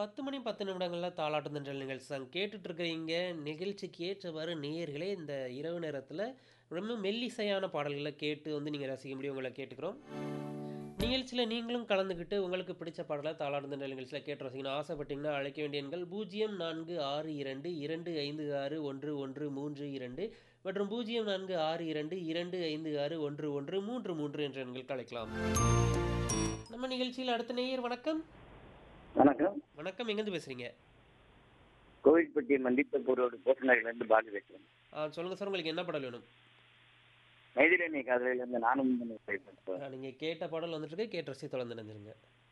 10 மணி 10 நிமிடங்கள்ல தாலாட்டும் தென்றல் நிகழ்ச்சி தான் கேட்டுட்டு இருக்கிறீங்க. நிகழ்ச்சிக்கு ஏற்றவாறு நேயர்களே இந்த இரவு நேரத்தில ரொம்ப மெல்லிசையான பாடல்கள கேட்டு வந்து நீங்க ரசிக்கும்படி உங்கள கேட்டுக்கிறோம். நிகழ்ச்சியில நீங்களும் கலந்துக்கிட்டு உங்களுக்கு பிடிச்ச பாடல தாலாட்டும் தென்றல் நிகழ்ச்சியில கேட்டு ரசிக்கணும்னு ஆசைப்பட்டீங்கன்னா, அழைக்க வேண்டிய எண்கள் 0462256113 மற்றும் 0462256113 என்ற எண்களுக்கு அழைக்கலாம். நம்ம நிகழ்ச்சியில அடுத்த நேயர் வணக்கம். வணக்கம். வணக்கம். எங்கேருந்து பேசுறீங்க? கோவில்பட்டி மண்டிப்பூர் ரோடு போசனரிலிருந்து பாலு பேசுறேன். ஆ சொல்லுங்க சார். உங்களுக்கு என்ன பாடல் வேணும்? மைதிலி நீ காதலிலிருந்து நானும் ஆ நீங்க கேட்ட பாடல் வந்துட்டு இருக்கு. கேட்டு ரசித்து தொடர்ந்து இணைஞ்சிருங்க.